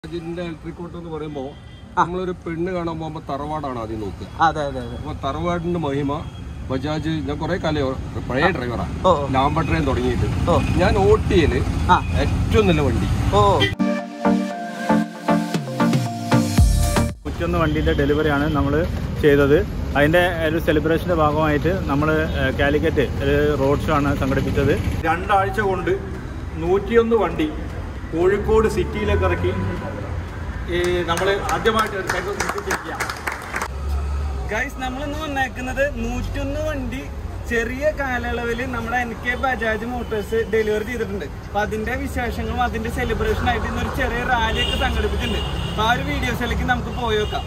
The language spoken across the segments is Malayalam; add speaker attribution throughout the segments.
Speaker 1: ഇതിന്റെ ഇലക്ട്രിക് ഓട്ടോ എന്ന് പറയുമ്പോ നമ്മളൊരു പെണ്ണ് കാണാൻ പോകുമ്പോ തറവാടാണ് ആദ്യം നോക്കുക
Speaker 2: അതെ അതെ അതെ
Speaker 1: അപ്പൊ തറവാടിന്റെ മഹിമ ബജാജ് ഞാൻ കുറെ കാലം പഴയ ഡ്രൈവറാ
Speaker 2: ഓ
Speaker 1: ലാംബ ട്രെയിൻ തുടങ്ങിയിട്ട്
Speaker 2: ഓ
Speaker 1: ഞാൻ ഓട്ടിയല്
Speaker 2: ആ
Speaker 1: ഏറ്റവും നല്ല വണ്ടി
Speaker 2: ഓ
Speaker 3: നൂറ്റൊന്ന് വണ്ടിയുടെ ഡെലിവറിയാണ് നമ്മൾ ചെയ്തത് അതിൻ്റെ ഒരു സെലിബ്രേഷൻ്റെ ഭാഗമായിട്ട് നമ്മൾ കാലിക്കറ്റ് ഒരു റോഡ് ഷോ ആണ് സംഘടിപ്പിച്ചത് രണ്ടാഴ്ച കൊണ്ട് നൂറ്റിയൊന്ന് വണ്ടി കോഴിക്കോട് സിറ്റിയിലേക്ക് ഇറക്കി നമ്മൾ ആദ്യമായിട്ട് ഒരു കൈ സൃഷ്ടിച്ചിരിക്കുക
Speaker 2: ഗൈസ് നമ്മളിന്ന് വന്നേക്കുന്നത് നൂറ്റൊന്ന് വണ്ടി ചെറിയ കാലയളവിൽ നമ്മുടെ N K Bajaj motors delivery ചെയ്തിട്ടുണ്ട് അപ്പൊ അതിന്റെ വിശേഷങ്ങളും അതിന്റെ സെലിബ്രേഷൻ ആയിട്ട് ഇന്നൊരു ചെറിയ റാലിയൊക്കെ സംഘടിപ്പിച്ചിട്ടുണ്ട് അപ്പൊ ആ ഒരു വീഡിയോസിലേക്ക് നമുക്ക് പോയി നോക്കാം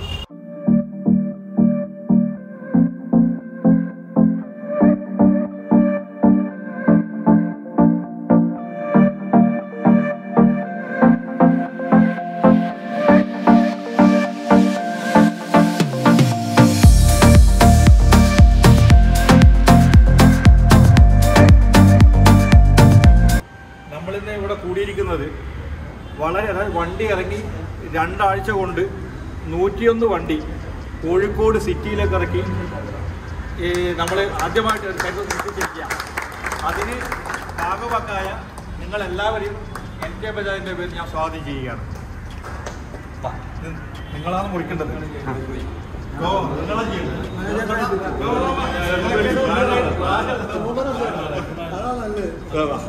Speaker 3: നമ്മളിന്ന് ഇവിടെ കൂടിയിരിക്കുന്നത് വളരെ അതായത് വണ്ടി ഇറങ്ങി രണ്ടാഴ്ച കൊണ്ട് നൂറ്റിയൊന്ന് വണ്ടി കോഴിക്കോട് സിറ്റിയിലേക്ക് ഇറക്കി നമ്മൾ ആദ്യമായിട്ട് ഒരു കൈ സൃഷ്ടിച്ചിരിക്കുക അതിന് ഭാഗവക്കായ നിങ്ങളെല്ലാവരെയും എൻ കെ ബജാജിൻ്റെ പേര് ഞാൻ സ്വാഗതം ചെയ്യുകയാണ് വാ, നി- നിങ്ങളാണ് മുറിക്കേണ്ടത് ഗോ, നിങ്ങളാ ചെയ്യുന്നത്. ഗോ, ഗോ, വാ.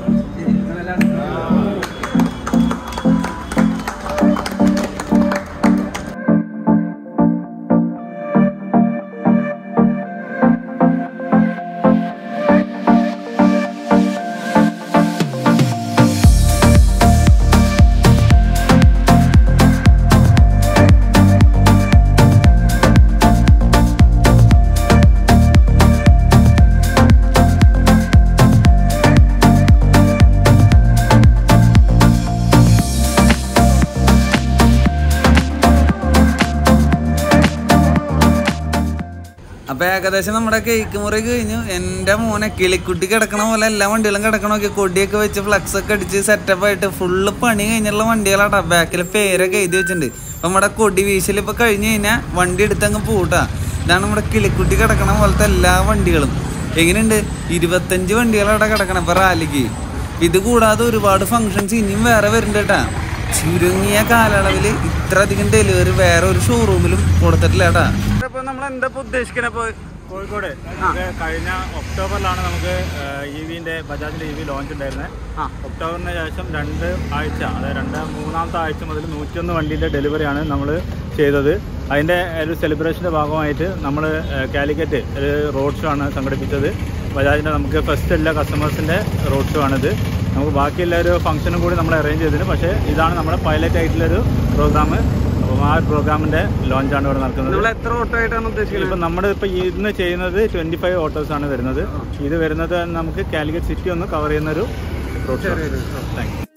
Speaker 2: അപ്പൊ ഏകദേശം നമ്മുടെ കേക്ക് മുറി കഴിഞ്ഞു എന്റെ മോനെ കിളിക്കുട്ടി കിടക്കണ പോലെ എല്ലാ വണ്ടികളും കിടക്കണമൊക്കെ കൊടിയൊക്കെ വെച്ച് ഫ്ലക്സ് ഒക്കെ അടിച്ച് സെറ്റപ്പ് ആയിട്ട് ഫുള്ള് പണി കഴിഞ്ഞുള്ള വണ്ടികളാട്ടാ ബാക്കിൽ പേരൊക്കെ എഴുതി വെച്ചിട്ടുണ്ട് അപ്പൊ നമ്മുടെ കൊടി വീശൽ ഇപ്പൊ കഴിഞ്ഞ് കഴിഞ്ഞാൽ വണ്ടി എടുത്തങ്ങ് പോട്ടാ ഇതാണ് നമ്മുടെ കിളിക്കുട്ടി കിടക്കണ പോലത്തെ എല്ലാ വണ്ടികളും എങ്ങനെയുണ്ട് ഇരുപത്തഞ്ച് വണ്ടികളവിടെ കിടക്കണം ഇപ്പൊ റാലിക്ക് ഇത് കൂടാതെ ഒരുപാട് ഫങ്ഷൻസ് ഇനിയും വേറെ വരുന്നുണ്ട് കേട്ടാ ചുരുങ്ങിയ കാലയളവിൽ ഇത്ര അധികം ഡെലിവറി വേറെ ഒരു ഷോറൂമിലും കൊടുത്തിട്ടില്ല കേട്ടാ ഇപ്പൊ നമ്മൾ എന്താ ഉദ്ദേശിക്കണ ഇപ്പൊ
Speaker 3: കോഴിക്കോട് നമുക്ക് കഴിഞ്ഞ ഒക്ടോബറിലാണ് നമുക്ക് ഇ വിന്റെ ബജാജിന്റെ ഇ വി ലോഞ്ച് ഉണ്ടായിരുന്നത്
Speaker 2: ആ.
Speaker 3: ഒക്ടോബറിന് ശേഷം രണ്ട് ആഴ്ച അതായത് രണ്ട് മൂന്നാമത്തെ ആഴ്ച മുതൽ നൂറ്റിയൊന്ന് വണ്ടിയുടെ ഡെലിവറിയാണ് നമ്മൾ ചെയ്തത് അതിൻ്റെ ഒരു സെലിബ്രേഷൻ്റെ ഭാഗമായിട്ട് നമ്മൾ കാലിക്കറ്റ് ഒരു റോഡ് ഷോ ആണ് സംഘടിപ്പിച്ചത് ബജാജിൻ്റെ നമുക്ക് ഫസ്റ്റ് എല്ലാ കസ്റ്റമേഴ്സിൻ്റെ റോഡ് ഷോ ആണിത് നമുക്ക് ബാക്കിയുള്ള ഒരു ഫംഗ്ഷനും കൂടി നമ്മൾ അറേഞ്ച് ചെയ്തിട്ടുണ്ട് പക്ഷേ ഇതാണ് നമ്മുടെ പൈലറ്റ് ആയിട്ടുള്ളൊരു പ്രോഗ്രാം അപ്പം ആ പ്രോഗ്രാമിൻ്റെ ലോഞ്ചാണ് ഇവിടെ നടക്കുന്നത്
Speaker 2: നമ്മൾ എത്ര ഓട്ടോ ആയിട്ടാണ് ഉദ്ദേശിക്കുന്നത്
Speaker 3: ഇപ്പം നമ്മുടെ ഇപ്പം ഇന്ന് ചെയ്യുന്നത് ട്വൻറ്റി ഫൈവ് ഓട്ടോസ് ആണ് വരുന്നത് ഇത് വരുന്നത് നമുക്ക് കാലിക്കറ്റ് സിറ്റി ഒന്ന് കവർ ചെയ്യുന്ന ഒരു റോഡ് ഷോ താങ്ക് യു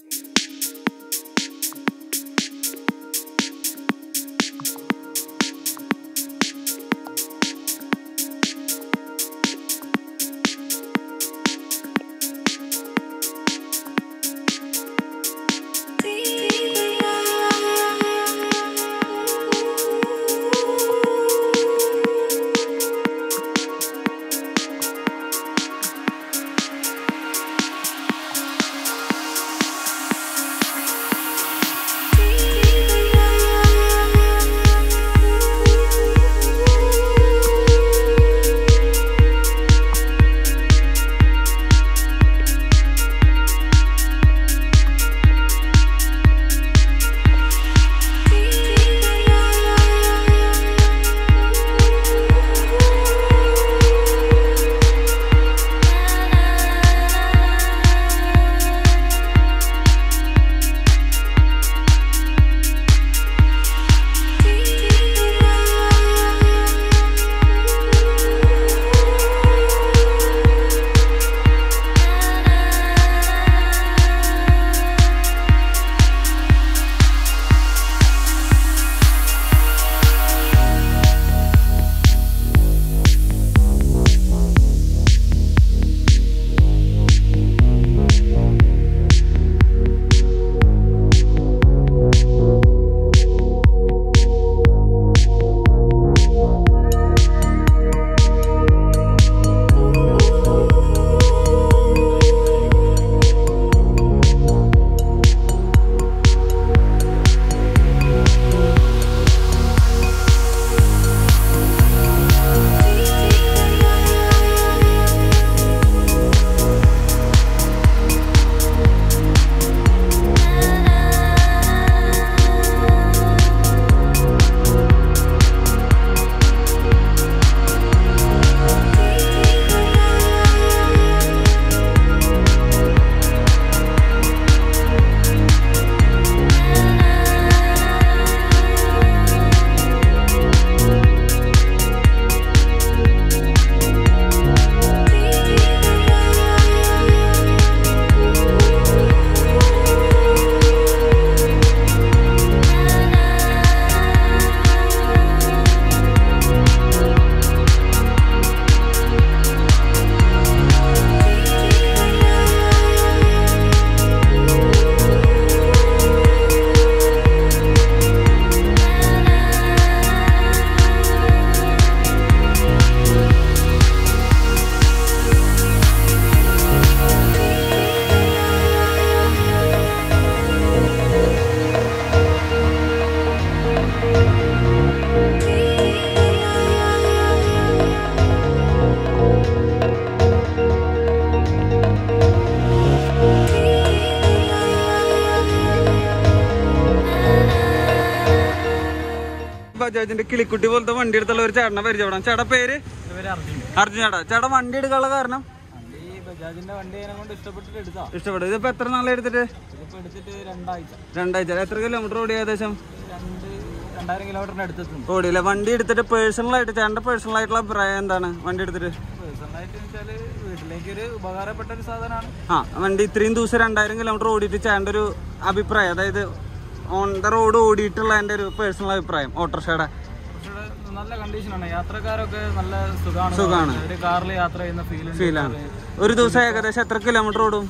Speaker 2: ബജാജിന്റെ കിളിക്കുട്ടി പോലത്തെ വണ്ടി എടുത്തുള്ള ഒരു ചേട്ടനെ പരിചയപ്പെടാം ചേട്ടാ പേര് അർജുൻ ചേട്ടാ ചേട്ടാ വണ്ടി എടുക്കാനുള്ള കാരണം
Speaker 3: ബജാജിന്റെ വണ്ടി അതിനെ കൊണ്ട് ഇഷ്ടപ്പെട്ടിട്ട് എടുത്താ
Speaker 2: ഇഷ്ടപ്പെട്ടു ഇതിപ്പോ എത്ര നാളെ എടുത്തിട്ട്
Speaker 3: ഇതിപ്പോ എടുത്തിട്ട് രണ്ടാഴ്ച
Speaker 2: രണ്ടാഴ്ച എത്ര കിലോമീറ്റർ ഓടി ഏകദേശം
Speaker 3: രണ്ട് രണ്ടായിരം കിലോമീറ്ററിന് അടുത്തെത്തുന്നു
Speaker 2: ഓടിയില്ല വണ്ടി എടുത്തിട്ട് പേഴ്സണൽ ആയിട്ട് ചേട്ടന്റെ പേഴ്സണൽ ആയിട്ടുള്ള അഭിപ്രായം എന്താണ് വണ്ടി എടുത്തിട്ട്
Speaker 3: പേഴ്സണലായിട്ട് വെച്ചാല് വീട്ടിലേക്ക് ഒരു ഉപകാരപ്പെട്ട ഒരു സാധനമാണ്
Speaker 2: ആ വണ്ടി ഇത്രയും ദിവസം രണ്ടായിരം കിലോമീറ്റർ ഓടിയിട്ട് ചേട്ടൻ്റെ ഒരു അഭിപ്രായം അതായത് ഓൺ ദ റോഡ് ഓടിയിട്ടുള്ള എൻ്റെ ഒരു പേഴ്സണൽ അഭിപ്രായം ഓട്ടോറിക്ഷയുടെ
Speaker 3: കുറച്ചുകൂടെ നല്ല കണ്ടീഷനാണ് യാത്രക്കാരൊക്കെ നല്ല സുഖമാണ്
Speaker 2: സുഖാണ്.
Speaker 3: ഒരു കാറിൽ യാത്ര ചെയ്യുന്ന ഫീൽ
Speaker 2: ഫീലാണ് ഒരു ദിവസം ഏകദേശം എത്ര കിലോമീറ്റർ ഓടും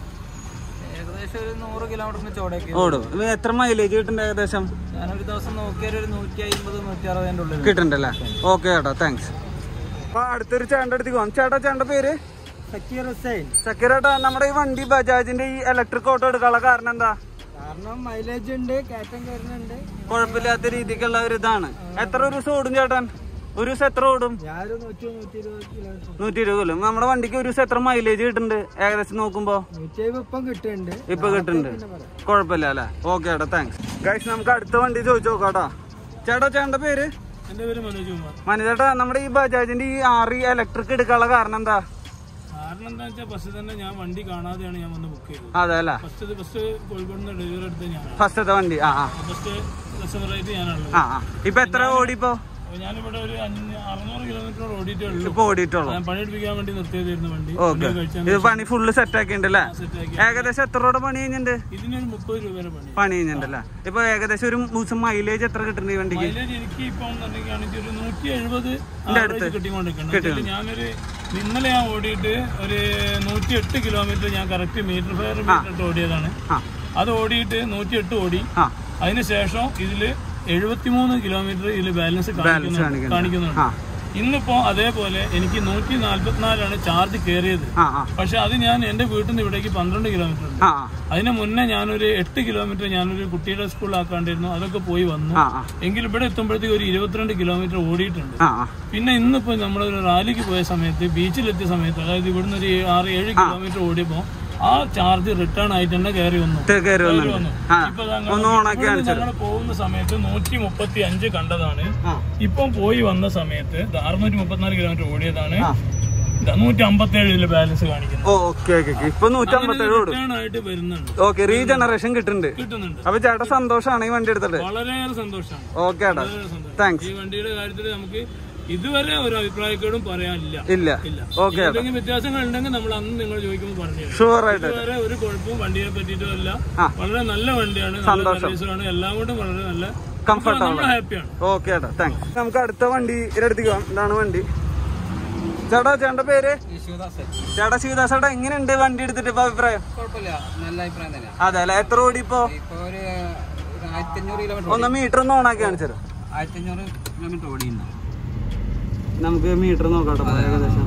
Speaker 3: ഏകദേശം ഒരു നൂറ് കിലോമീറ്ററിന് ചോടയൊക്കെ
Speaker 2: ഓടും ഇത് എത്ര മൈലേജ് കിട്ടുന്നുണ്ട് ഏകദേശം
Speaker 3: ഞാനൊരു ദിവസം നോക്കിയാൽ ഒരു നൂറ്റി അമ്പത് നൂറ്റി അറുപതിൻ്റെ ഉള്ളിൽ
Speaker 2: കിട്ടുന്നുണ്ടല്ലേ ഓക്കെ ചേട്ടാ താങ്ക്സ് അപ്പൊ അടുത്തൊരു ചേട്ടൻ്റെ അടുത്തേക്ക് പോകാം ചേട്ടാ ചേട്ടൻ്റെ പേര്
Speaker 3: സക്കീർ ഹുസൈൻ
Speaker 2: സക്കീറേട്ടാ നമ്മുടെ ഈ വണ്ടി ബജാജിന്റെ ഈ ഇലക്ട്രിക് ഓട്ടോ എടുക്കാനുള്ള കാരണം എന്താ
Speaker 3: കാരണം മൈലേജ് ഉണ്ട് കയറ്റം കയറുന്നുണ്ട്
Speaker 2: കുഴപ്പമില്ലാത്ത രീതിക്കുള്ള ഒരു ഇതാണ് എത്ര ഒരു ദിവസം ഓടും ചേട്ടൻ ഒരു ദിവസം എത്ര ഓടും
Speaker 3: ഞാനൊരു നൂറ്റി നൂറ്റി ഇരുപത് കിലോമീറ്റർ
Speaker 2: നൂറ്റി ഇരുപത് കൊല്ലം നമ്മുടെ വണ്ടിക്ക് ഒരു ദിവസം എത്ര മൈലേജ് കിട്ടുന്നുണ്ട് ഏകദേശം നോക്കുമ്പോ
Speaker 3: നൂറ്റി അമ്പത് ഇപ്പം കിട്ടുന്നുണ്ട്
Speaker 2: ഇപ്പൊ കിട്ടുന്നുണ്ട് കുഴപ്പമില്ല അല്ലേ ഓക്കെ ചേട്ടാ താങ്ക്സ് ഗൈസ് നമുക്ക് അടുത്ത വണ്ടി ചോദിച്ചു നോക്കാട്ടോ ചേട്ടാ ചേട്ടന്റെ പേര്
Speaker 3: എൻ്റെ പേര് മനോജ് കുമാർ
Speaker 2: മനിതേട്ടാ നമ്മുടെ ഈ ബജാജിന്റെ ഈ ആറി ഇലക്ട്രിക് എടുക്കാനുള്ള കാരണം എന്താ
Speaker 3: കാരണം എന്താ വെച്ചാൽ ബസ് തന്നെ ഞാൻ വണ്ടി കാണാതെയാണ് ഞാൻ വന്ന് ബുക്ക് ചെയ്തത്
Speaker 2: അതെ അല്ലേ
Speaker 3: ഫസ്റ്റ് ഫസ്റ്റ് കോഴിക്കോട് നിന്ന് ഡെലിവറി എടുത്തത് ഞാനാണ്
Speaker 2: ഫസ്റ്റത്തെ വണ്ടി ആ ആ
Speaker 3: ഫസ്റ്റ് കസ്റ്റമറായിട്ട് ഞാനാണുള്ളത്
Speaker 2: ആ ആ ഇപ്പൊ എത്ര ഓടിപ്പോ
Speaker 3: അപ്പോൾ ഞാനിവിടെ ഒരു അഞ്ഞ അറുന്നൂറ് കിലോമീറ്റർ ഓടിയിട്ടേ ഉള്ളൂ
Speaker 2: ഇപ്പൊ ഓടിയിട്ടുള്ളൂ
Speaker 3: ഞാൻ പണിയെടുപ്പിക്കാൻ വേണ്ടി നിർത്തിയതായിരുന്നു വണ്ടി
Speaker 2: ഓക്കെ ഇത് പണി ഫുള്ള് സെറ്റ് ആക്കിണ്ടല്ലേ
Speaker 3: സെറ്റാക്കി
Speaker 2: ഏകദേശം എത്ര രൂപയുടെ പണി കഴിഞ്ഞിട്ടുണ്ട്
Speaker 3: ഇതിനൊരു മുപ്പത് രൂപ വരെ പണി
Speaker 2: പണി കഴിഞ്ഞിട്ടുണ്ടല്ലേ ഇപ്പൊ ഏകദേശം ഒരു ദിവസം മൈലേജ് എത്ര കിട്ടുന്നുണ്ട് ഈ വണ്ടിക്ക്
Speaker 3: മൈലേജ് എനിക്ക് ഇപ്പം എന്നുണ്ടെങ്കിൽ ഒരു നൂറ്റി എഴുപത് കിട്ടിക്കൊണ്ടിരിക്കണം ഞാനൊരു ഇന്നലെ ഞാൻ ഓടിയിട്ട് ഒരു നൂറ്റി എട്ട് കിലോമീറ്റർ ഞാൻ കറക്റ്റ് മീറ്റർ ഫയർ മീറ്റർ ഇട്ട് ഓടിയതാണ്
Speaker 2: ആ
Speaker 3: അത് ഓടിയിട്ട് നൂറ്റി എട്ട് ഓടി
Speaker 2: ആ
Speaker 3: അതിനുശേഷം ഇതില് എഴുപത്തിമൂന്ന് കിലോമീറ്റർ ഇതിൽ ബാലൻസ് കാണിക്കുന്നുണ്ട്
Speaker 2: കാണിക്കുന്നുണ്ട്.
Speaker 3: കാണിക്കുന്നുണ്ട്
Speaker 2: ആ.
Speaker 3: ഇന്നിപ്പോ അതേപോലെ എനിക്ക് നൂറ്റി നാല്പത്തിനാലാണ് ചാർജ് കയറിയത്
Speaker 2: ആ ആ
Speaker 3: പക്ഷെ അത് ഞാൻ എന്റെ വീട്ടിൽ നിന്ന് ഇവിടേക്ക് പന്ത്രണ്ട് കിലോമീറ്റർ ഉണ്ട്
Speaker 2: ആ
Speaker 3: അതിന് മുന്നേ ഞാനൊരു എട്ട് കിലോമീറ്റർ ഞാനൊരു കുട്ടിയുടെ സ്കൂളിലാക്കാണ്ടിരുന്നു അതൊക്കെ പോയി വന്നു
Speaker 2: ആ ആ
Speaker 3: എങ്കിൽ ഇവിടെ എത്തുമ്പോഴത്തേക്ക് ഒരു ഇരുപത്തിരണ്ട് കിലോമീറ്റർ ഓടിയിട്ടുണ്ട്
Speaker 2: ആ ആ
Speaker 3: പിന്നെ ഇന്നിപ്പോ നമ്മളൊരു റാലിക്ക് പോയ സമയത്ത് ബീച്ചിലെത്തിയ സമയത്ത് അതായത് ഇവിടുന്ന് ഒരു ആറ് ഏഴ് കിലോമീറ്റർ ഓടിയപ്പോ ആ ചാർജ് റിട്ടേൺ ആയിട്ട് തന്നെ കയറി വന്നു
Speaker 2: ഇത് കയറി വന്നുണ്ട്
Speaker 3: വന്നു
Speaker 2: ആ
Speaker 3: ഇപ്പൊ
Speaker 2: ഒന്ന് ഓണാക്കി കാണിച്ചു
Speaker 3: ഞങ്ങൾ പോകുന്ന സമയത്ത് നൂറ്റി മുപ്പത്തി അഞ്ച് കണ്ടതാണ്
Speaker 2: ആ
Speaker 3: ഇപ്പം പോയി വന്ന സമയത്ത് അറുന്നൂറ്റി മുപ്പത്തിനാല് കിലോമീറ്റർ ഓടിയതാണ്
Speaker 2: ആ.
Speaker 3: നൂറ്റി അമ്പത്തി ഏഴില് ബാലൻസ് കാണിക്കുന്നത്
Speaker 2: ഓ ഓക്കെ ഓക്കെ ഓക്കെ ഇപ്പൊ നൂറ്റമ്പത്തേഴ് ഓടും
Speaker 3: റിട്ടേൺ ആയിട്ട് വരുന്നുണ്ട്
Speaker 2: ഓക്കെ റീജനറേഷൻ കിട്ടുന്നുണ്ട്
Speaker 3: കിട്ടുന്നുണ്ട്
Speaker 2: അപ്പൊ ചേട്ടാ സന്തോഷമാണ് ഈ വണ്ടി എടുത്തിട്ട്
Speaker 3: വളരെയേറെ സന്തോഷമാണ്
Speaker 2: ഓക്കെ ചേട്ടാ
Speaker 3: വളരെയേറെ സന്തോഷം
Speaker 2: താങ്ക്സ്
Speaker 3: ഈ വണ്ടിയുടെ കാര്യത്തിൽ നമുക്ക് ഇതുവരെ ഒരു അഭിപ്രായക്കേടും പറയാനില്ല
Speaker 2: ഇല്ല
Speaker 3: ഇല്ല
Speaker 2: ഓക്കെ ചേട്ടാ
Speaker 3: എന്തെങ്കിലും വ്യത്യാസങ്ങൾ ഉണ്ടെങ്കിൽ നമ്മൾ അന്ന് നിങ്ങൾ ചോദിക്കുമ്പോൾ പറഞ്ഞു തരും.
Speaker 2: ഷുവർ ആയിട്ട്
Speaker 3: ഇതുവരെ ഒരു കുഴപ്പവും വണ്ടിയെ പറ്റിയിട്ടും അല്ല
Speaker 2: ആ.
Speaker 3: വളരെ നല്ല വണ്ടിയാണ് നല്ല സർവീസാണ് എല്ലാം കൊണ്ടും വളരെ നല്ല
Speaker 2: കംഫർട്ട്
Speaker 3: നമ്മൾ ഹാപ്പിയാണ്
Speaker 2: ഓക്കെ ചേട്ടാ താങ്ക്സ് നമുക്ക് അടുത്ത വണ്ടി അടുത്തേക്ക് പോകാം ഇതാണ് വണ്ടി ചേട്ടാ ചേട്ടന്റെ പേര് ചേട്ടാ ശിവദാസ് ചേട്ടാ എങ്ങനെയുണ്ട് വണ്ടി എടുത്തിട്ട് ഇപ്പൊ അഭിപ്രായം
Speaker 4: കുഴപ്പമില്ല നല്ല അഭിപ്രായം തന്നെയാണ്
Speaker 2: അതെ അല്ലെ എത്ര ഓടി ഇപ്പൊ
Speaker 4: ഇപ്പൊ ഒരു ആയിരത്തി അഞ്ഞൂറ് കിലോമീറ്റർ
Speaker 2: ഒന്ന് മീറ്റർ ഒന്ന് ഓണാക്കി കാണിച്ചത്
Speaker 4: ആയിരത്തി അഞ്ഞൂറ് കിലോമീറ്റർ ഓടിയുണ്ട്
Speaker 2: നമുക്ക് മീറ്റർ നോക്കാട്ടോ ഏകദേശം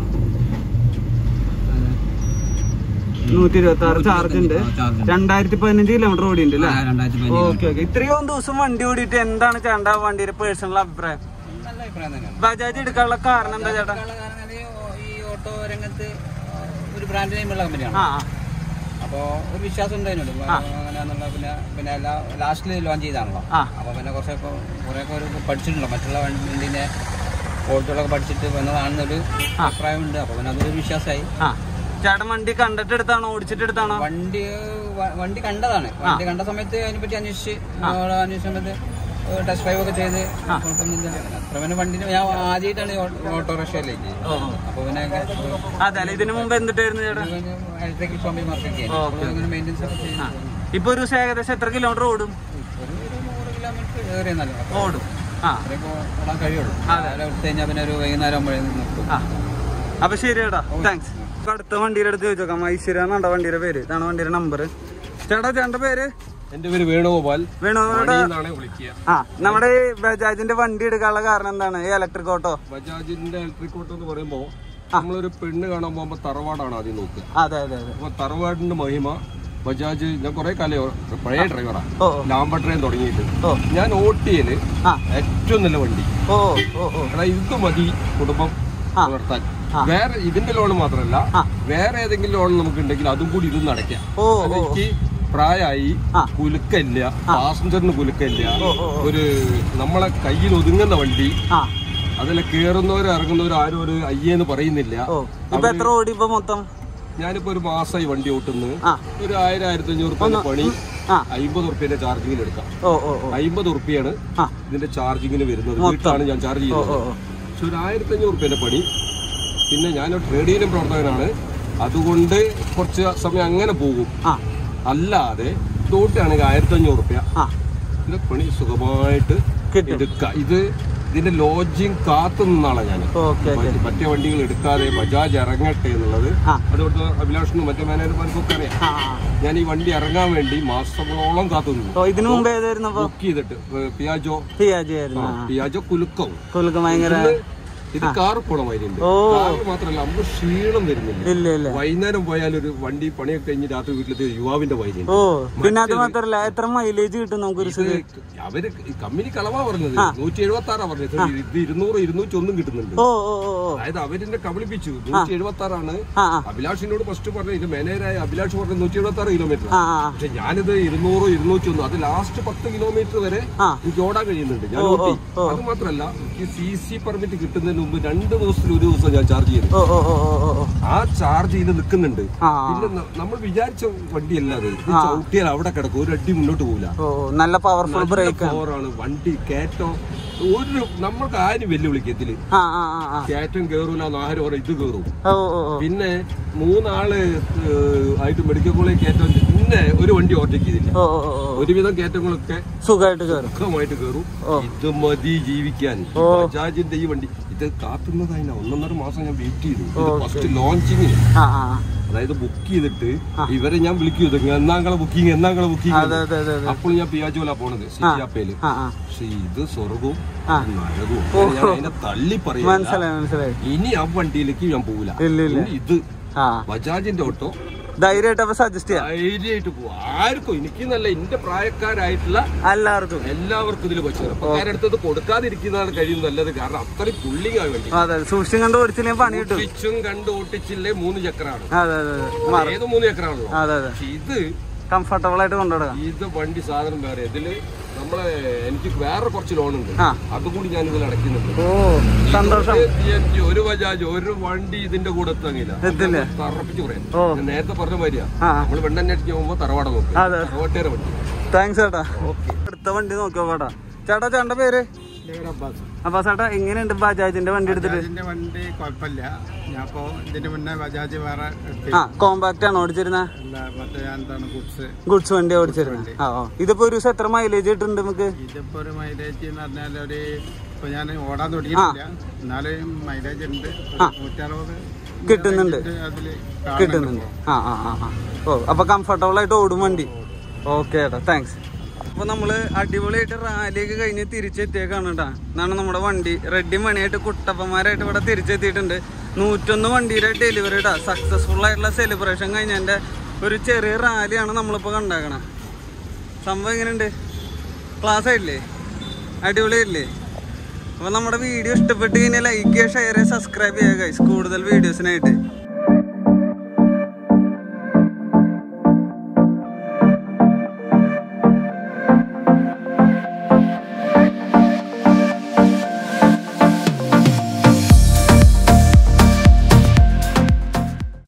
Speaker 2: നൂറ്റി ഇരുപത്തി ആറ് ചാർജ് ഉണ്ട് രണ്ടായിരത്തി പതിനഞ്ച് കിലോമീറ്റർ ഓടിയുണ്ട് അല്ലേ
Speaker 4: രണ്ടായിരത്തി
Speaker 2: ഓക്കെ ഓക്കെ ഇത്രയും ദിവസം വണ്ടി ഓടിയിട്ട് എന്താണ് ചേട്ടാ വണ്ടിയുടെ പേഴ്സണൽ അഭിപ്രായം
Speaker 4: നല്ല അഭിപ്രായം തന്നെയാണ്
Speaker 2: ബജാജ് എടുക്കാനുള്ള കാരണം എന്താ ചേട്ടാ
Speaker 4: കാരണം കാരണം ഈ ഓട്ടോ രംഗത്ത് ഒരു ബ്രാൻഡ് നെയിമുള്ള കമ്പനിയാണ്
Speaker 2: ആ
Speaker 4: അപ്പോൾ ഒരു വിശ്വാസം ഉണ്ട് അതിനോട് അങ്ങനെയാന്നുള്ള പിന്നെ പിന്നെ ലാസ്റ്റിൽ ലോഞ്ച് ചെയ്താണല്ലോ
Speaker 2: ആ.
Speaker 4: അപ്പോൾ പിന്നെ കുറച്ചൊക്കെ കുറേയൊക്കെ ഒരു പഠിച്ചിട്ടുണ്ടല്ലോ മറ്റുള്ള വണ്ടീൻ്റെ ക്വാളിറ്റികളൊക്കെ പഠിച്ചിട്ട് വന്നതാണെന്നൊരു അഭിപ്രായമുണ്ട് അപ്പോൾ പിന്നെ അതൊരു വിശ്വാസമായി
Speaker 2: ആ ചേട്ടൻ വണ്ടി കണ്ടിട്ട് എടുത്താണോ ഓടിച്ചിട്ട് എടുത്താണോ
Speaker 4: വണ്ടി വ- വണ്ടി കണ്ടതാണ് വണ്ടി കണ്ട സമയത്ത് അതിനെപ്പറ്റി അന്വേഷിച്ച് അവിടെ അന്വേഷിച്ച സമയത്ത് ടെസ്റ്റ് ഡ്രൈവ് ഒക്കെ ചെയ്ത് കുഴപ്പമൊന്നുമില്ല അത്ര പിന്നെ വണ്ടിന് ഞാൻ ആദ്യമായിട്ടാണ് ഓട്ടോറിക്ഷയിലേക്ക് അപ്പോൾ പിന്നെ
Speaker 2: അതെ അല്ലെ ഇതിനു മുമ്പ് എന്തിട്ടായിരുന്നു ചേട്ടാ
Speaker 4: ഇലക്ട്രിക്കൽ പമ്പിൽ മാർക്കറ്റ് ചെയ്യാൻ അപ്പോൾ അങ്ങനെ മെയിൻ്റെനൻസ് ഒക്കെ ചെയ്ത്
Speaker 2: ഇപ്പൊ ഒരു ദിവസം ഏകദേശം എത്ര കിലോമീറ്റർ ഓടും
Speaker 4: ഒരു ഒരു നൂറ് കിലോമീറ്റർ ഏറിയ നല്ല
Speaker 2: ഓടും ആ
Speaker 4: അത്രയൊക്കെ ഓടാൻ കഴിയുള്ളൂ രാവിലെ എടുത്തു കഴിഞ്ഞാൽ പിന്നെ ഒരു വൈകുന്നേരം ആകുമ്പോഴേ നിർത്തും
Speaker 2: ആ അപ്പൊ ശരി ചേട്ടാ താങ്ക്സ് അടുത്ത വണ്ടിയുടെ അടുത്ത് ചോദിച്ചോക്കാം ഐശ്വര്യ എന്നാണ് വണ്ടിയുടെ പേര് ഇതാണ് വണ്ടിയുടെ നമ്പർ ചേട്ടാ ചേട്ടന്റെ പേര്
Speaker 1: എന്റെ പേര് വേണുഗോപാൽ
Speaker 2: വേണുവിടെ
Speaker 1: എന്നാണ് വിളിക്കുക
Speaker 2: ആ നമ്മുടെ ഈ ബജാജിന്റെ വണ്ടി എടുക്കാനുള്ള കാരണം എന്താണ് ഈ ഇലക്ട്രിക് ഓട്ടോ
Speaker 1: ബജാജിന്റെ ഇലക്ട്രിക് ഓട്ടോ എന്ന് പറയുമ്പോ നമ്മളൊരു പെണ്ണ് കാണാൻ പോകുമ്പോ തറവാടാണ് ആദ്യം നോക്കുക
Speaker 2: അതെ അതെ അതെ
Speaker 1: അപ്പൊ തറവാടിന്റെ മഹിമ ബജാജ് ഞാൻ കുറെ കാലം പഴയ ഡ്രൈവറാ
Speaker 2: ഓ
Speaker 1: ലാംബ ട്രെയിൻ തുടങ്ങിയിട്ട്
Speaker 2: ഓ
Speaker 1: ഞാൻ ഓട്ടിയല്
Speaker 2: ആ
Speaker 1: ഏറ്റവും നല്ല വണ്ടി
Speaker 2: ഓ ഓ ഓ
Speaker 1: എടാ ഇത് മതി കുടുംബം
Speaker 2: ആ.
Speaker 1: വളർത്താൻ
Speaker 2: ആ.
Speaker 1: വേറെ ഇതിന്റെ ലോൺ മാത്രമല്ല
Speaker 2: ആ.
Speaker 1: വേറെ ഏതെങ്കിലും ലോൺ നമുക്ക് ഉണ്ടെങ്കിൽ അതും കൂടി ഇത് നടക്കാം
Speaker 2: ഓ
Speaker 1: അത്
Speaker 2: ഓ
Speaker 1: എനിക്ക് പ്രായമായി
Speaker 2: ആ.
Speaker 1: കുലുക്കല്ല പാസഞ്ചറിന് കുലുക്കല്ല
Speaker 2: ഓ, ഓ, ഓ.
Speaker 1: ഒരു നമ്മളെ കയ്യിൽ ഒതുങ്ങുന്ന വണ്ടി
Speaker 2: ആ
Speaker 1: അതിൽ കേറുന്നവരും ഇറങ്ങുന്നവരും ആരും ഒരു അയ്യേന്ന് പറയുന്നില്ല
Speaker 2: ഓ ഇപ്പൊ എത്ര ഓടി ഇപ്പൊ മൊത്തം
Speaker 1: ഞാനിപ്പോ ഒരു മാസമായി വണ്ടി ഓട്ടുന്നു
Speaker 2: ആ
Speaker 1: ഒരു ആയിരം ആയിരത്തി അഞ്ഞൂറ് റുപ്യ പണി
Speaker 2: ആ
Speaker 1: അമ്പത് റുപ്യന്റെ ചാർജിങ്ങിന് എടുക്കാം
Speaker 2: ഓ ഓ ഓ
Speaker 1: അമ്പത് റുപ്യാണ്
Speaker 2: ആ
Speaker 1: ഇതിന്റെ ചാർജിങ്ങിന് വരുന്നത്
Speaker 2: മൊത്തം.
Speaker 1: വീട്ടിലാണ് ഞാൻ ചാർജ്
Speaker 2: ഓ
Speaker 1: ചെയ്യുന്നത്
Speaker 2: ഓ ഓ
Speaker 1: പക്ഷെ ഒരു ആയിരത്തി അഞ്ഞൂറ് റുപ്യന്റെ പണി പിന്നെ ഞാൻ ട്രേഡ് യൂണിയൻ പ്രവർത്തകനാണ് അതുകൊണ്ട് കുറച്ച് സമയം അങ്ങനെ പോകും
Speaker 2: ആ
Speaker 1: അല്ലാതെ തോട്ടാണെങ്കിൽ ആയിരത്തി അഞ്ഞൂറ് റുപ്യ
Speaker 2: ആ
Speaker 1: ഇത് പണി സുഖമായിട്ട്
Speaker 2: കിട്ടും.
Speaker 1: എടുക്കാം ഇത് ഇതിന്റെ ലോഡ്ജിങ് കാത്തു നിന്നാണ് ഞാൻ
Speaker 2: ഓക്കെ ഓക്കെ
Speaker 1: മറ്റേ വണ്ടികൾ എടുക്കാതെ ബജാജ് ഇറങ്ങട്ടെ എന്നുള്ളത്
Speaker 2: ആ.
Speaker 1: അതുകൊണ്ട് അഭിലാഷിനും മറ്റേ മാനേജർമാർക്കൊക്കെ അറിയാം
Speaker 2: ആ ആ.
Speaker 1: ഞാൻ ഈ വണ്ടി ഇറങ്ങാൻ വേണ്ടി മാസങ്ങളോളം കാത്തു നിന്നു
Speaker 2: ഓ ഇതിനു മുമ്പ് ഏതായിരുന്നു അപ്പൊ
Speaker 1: ബുക്ക് ചെയ്തിട്ട് ഏ, പിയാജോ
Speaker 2: പിയാജി ആയിരുന്നു ആ
Speaker 1: പിയാജോ കുലുക്കവും
Speaker 2: കുലുക്ക് ഭയങ്കര
Speaker 1: ഇത് കാർ പോണ മാതിരിയുണ്ട്
Speaker 2: ഓ.
Speaker 1: കാർ മാത്രമല്ല നമുക്ക് ക്ഷീണം വരുന്നില്ല
Speaker 2: ഇല്ല ഇല്ല
Speaker 1: വൈകുന്നേരം പോയാൽ ഒരു വണ്ടി പണിയൊക്കെ കഴിഞ്ഞ് രാത്രി വീട്ടിലെത്തി ഒരു യുവാവിന്റെ വൈദ്യുണ്ട്
Speaker 2: ഓ പിന്നെ അത് മാത്രല്ല എത്ര മൈലേജ് കിട്ടും നമുക്കൊരു സുഖം
Speaker 1: അവര് ഈ കമ്പനി കളവാ പറഞ്ഞത് നൂറ്റി എഴുപത്തി ആറാ പറഞ്ഞത് ഇത് ഇരുന്നൂറ് ഇരുന്നൂറ്റി ഒന്നും കിട്ടുന്നുണ്ട്
Speaker 2: ഓ ഓ ഓ ഓ
Speaker 1: അതായത് അവരെന്നെ കബളിപ്പിച്ചു നൂറ്റി എഴുപത്തി ആറാണ്
Speaker 2: ആ ആ
Speaker 1: അഭിലാഷിനോട് ഫസ്റ്റ് പറഞ്ഞു ഇത് മാനേജറായ അഭിലാഷ് പറഞ്ഞ നൂറ്റി എഴുപത്തി ആറ് കിലോമീറ്റർ
Speaker 2: ആ ആ
Speaker 1: പക്ഷെ ഞാനിത് ഇരുന്നൂറ് ഇരുന്നൂറ്റി ഒന്ന് അത് ലാസ്റ്റ് പത്ത് കിലോമീറ്റർ വരെ
Speaker 2: ആ.
Speaker 1: എനിക്ക് ഓടാൻ കഴിയുന്നുണ്ട് ഞാൻ ഓട്ടി അത് മാത്രമല്ല എനിക്ക് സി സി പെർമിറ്റ് കിട്ടുന്നതിന് മുമ്പ് രണ്ട് ദിവസത്തിൽ ഒരു ദിവസം ഞാൻ ചാർജ് ചെയ്തു
Speaker 2: ഓ ഓ ഓ ഓ ഓ ഓ
Speaker 1: ആ ചാർജ് ചെയ്ത് നിൽക്കുന്നുണ്ട്
Speaker 2: ആ
Speaker 1: പിന്നെ ന- നമ്മൾ വിചാരിച്ച വണ്ടിയല്ല അത് ഇത് ചവിട്ടിയാൽ അവിടെ കിടക്കും ഒരു അടി മുന്നോട്ട് പോകില്ല
Speaker 2: ഓ ഓ, നല്ല പവർഫുൾ ബ്രേക്ക്
Speaker 1: പവറാണ് വണ്ടി കയറ്റോ ഒരു നമ്മൾക്ക് ആരും വെല്ലുവിളിക്കത്തില്
Speaker 2: ആ ആ ആ ആ
Speaker 1: കയറ്റം കയറൂല ആരും പറയും ഇത് കയറും
Speaker 2: ഓ ഓ ഓ
Speaker 1: പിന്നെ മൂന്നാള് ഏഹ്, ആയിട്ട് മെഡിക്കൽ കോളേജ് കയറ്റം പിന്നെ ഒരു വണ്ടി ഓവർടേക്ക് ചെയ്തില്ല
Speaker 2: ഓ ഓ ഓ ഓ
Speaker 1: ഒരുവിധം കയറ്റങ്ങളൊക്കെ
Speaker 2: സുഖമായിട്ട് കയറും
Speaker 1: സുഖമായിട്ട് കയറും
Speaker 2: ഓ.
Speaker 1: ഇത് മതി ജീവിക്കാൻ
Speaker 2: ഓ.
Speaker 1: ബജാജിന്റെ ഈ വണ്ടി ഇത് കാത്തുന്നതായില്ല ഒന്നൊന്നര മാസം ഞാൻ വെയിറ്റ് ചെയ്തു ഇത് ഫസ്റ്റ് ലോഞ്ചിങ്
Speaker 2: ആ ആ ആ.
Speaker 1: അതായത് ബുക്ക് ചെയ്തിട്ട് ഇവരെ ഞാൻ വിളിക്കൂ ഇത് എന്നാങ്ങളെ ബുക്കിംഗ് എന്നാങ്ങളെ
Speaker 2: അതെ
Speaker 1: ബുക്കിംഗ്
Speaker 2: അതെ അതെ അതെ
Speaker 1: അപ്പോൾ ഞാൻ പിയാജോല പോണത് സിറ്റിയാപ്പയില്
Speaker 2: ആ ആ
Speaker 1: പക്ഷെ ഇത് സ്വർഗവും
Speaker 2: ആ.
Speaker 1: നരകവും ഞാൻ അതിനെ തള്ളി പറയാ
Speaker 2: മനസ്സിലായി മനസ്സിലായി
Speaker 1: ഇനി ആ വണ്ടിയിലേക്ക് ഞാൻ പോകില്ല
Speaker 2: ഇല്ല ഇല്ല
Speaker 1: ഇനി ഇത്
Speaker 2: ആ
Speaker 1: ബജാജിന്റെ ഓട്ടോ
Speaker 2: ധൈര്യമായിട്ട് അപ്പൊ സജസ്റ്റ് ചെയ്യാം
Speaker 1: ധൈര്യമായിട്ട് പോകും ആർക്കും എനിക്ക് നല്ല എന്റെ പ്രായക്കാരായിട്ടുള്ള
Speaker 2: എല്ലാവർക്കും
Speaker 1: എല്ലാവർക്കും ഇതിൽ പറ്റും അപ്പൊ അടുത്തത് കൊടുക്കാതിരിക്കുന്നതാണ് കഴിയും നല്ലത് കാരണം അത്രയും പുള്ളിങ് ആയി വേണ്ടി
Speaker 2: അതെ സൂക്ഷിച്ചും കണ്ട് ഓടിച്ചില്ലെങ്കിൽ പണി കിട്ടും
Speaker 1: ഓട്ടിച്ചും കണ്ട് ഓട്ടിച്ചില്ലേ മൂന്ന് ചക്രാണ്
Speaker 2: അതെ അതെ അതെ മാറും
Speaker 1: ഏത് മൂന്ന് ചക്രാണല്ലോ
Speaker 2: അതെ അതെ
Speaker 1: പക്ഷെ ഇത്
Speaker 2: കംഫർട്ടബിൾ ആയിട്ട് കൊണ്ടുപോകാം
Speaker 1: ഇത് വണ്ടി സാധനം വേറെ ഇതില് നമ്മളെ എനിക്ക് വേറെ കുറച്ച് ലോൺ ഉണ്ട്
Speaker 2: ആ.
Speaker 1: അതുകൂടി ഞാൻ ഇതിൽ അടയ്ക്കുന്നുണ്ട്
Speaker 2: ഓ സന്തോഷം
Speaker 1: ഒരു TNT, ഒരു ബജാജ് ഒരു വണ്ടി ഇതിന്റെ കൂടെ എത്തങ്ങില്ല
Speaker 2: എത്തില്ല.
Speaker 1: തറപ്പിച്ച് പറയാം
Speaker 2: ഓ.
Speaker 1: ഞാൻ നേരത്തെ പറഞ്ഞ മാതിരിയാ
Speaker 2: ആ
Speaker 1: നമ്മള് വെണ്ണന്വേഷിച്ച് പോകുമ്പോ തറവാട നോക്കും
Speaker 2: അതെ.
Speaker 1: തറവാട്ടേറെ വണ്ടി
Speaker 2: താങ്ക്സ് ചേട്ടാ അടുത്ത വണ്ടി നോക്കിയോ ചേട്ടാ ചേട്ടാ ചേട്ടന്റെ പേര് അപ്പൊ ചേട്ടാ എങ്ങനെയുണ്ട് ബജാജിന്റെ വണ്ടി എടുത്തിട്ട്
Speaker 5: ബജാജിന്റെ വണ്ടി കുഴപ്പമില്ല ഞാൻ ഇപ്പോ ഇതിന്റെ മുന്നേ ബജാജ് വേറെ എടുത്തി.
Speaker 2: ആ കോമ്പാക്ട് ആണ് ഓടിച്ചിരുന്ന
Speaker 5: അല്ല മറ്റേ എന്താണ് ഗുഡ്സ്
Speaker 2: ഗുഡ്സ് വണ്ടി ഓടിച്ചിരുന്നത് ആ ഓ ഇതിപ്പോ ഒരു ദിവസം എത്ര മൈലേജ് കിട്ടുന്നുണ്ട് നമുക്ക്
Speaker 5: ഇതിപ്പോ ഒരു മൈലേജ് എന്ന് പറഞ്ഞാൽ ഒരു ഇപ്പൊ ഞാൻ ഓടാൻ തുടങ്ങിയിട്ടില്ല എന്നാലും മൈലേജ് ഉണ്ട് ഒരു നൂറ്ററുപത്
Speaker 2: കിട്ടുന്നുണ്ട്.
Speaker 5: അതില്
Speaker 2: കിട്ടുന്നുണ്ട് ആ ആ ആ ആ ഓ അപ്പൊ കംഫർട്ടബിൾ ആയിട്ട് ഓടും വണ്ടി ഓക്കെ ഏട്ടാ താങ്ക്സ് അപ്പൊ നമ്മള് അടിപൊളിയായിട്ട് റാലിയൊക്കെ കഴിഞ്ഞ് തിരിച്ചെത്തിയേക്കാണ് കേട്ടാ എന്നാണ് നമ്മുടെ വണ്ടി റെഡി മണിയായിട്ട് കുട്ടപ്പന്മാരായിട്ട് ഇവിടെ തിരിച്ചെത്തിയിട്ടുണ്ട് നൂറ്റൊന്ന് വണ്ടിയുടെ ഡെലിവറി ഇടാ സക്സസ്ഫുൾ ആയിട്ടുള്ള സെലിബ്രേഷൻ കഴിഞ്ഞതിന്റെ ഒരു ചെറിയ റാലിയാണ് നമ്മളിപ്പോ കണ്ടാക്കണേ സംഭവം എങ്ങനെയുണ്ട് ക്ലാസ് ആയില്ലേ അടിപൊളിയായില്ലേ അപ്പൊ നമ്മുടെ വീഡിയോ ഇഷ്ടപ്പെട്ട് കഴിഞ്ഞാൽ ലൈക്ക് ചെയ്യുക ഷെയർ ചെയ്യുക സബ്സ്ക്രൈബ് ചെയ്യുക ഗൈസ് കൂടുതൽ വീഡിയോസിനായിട്ട്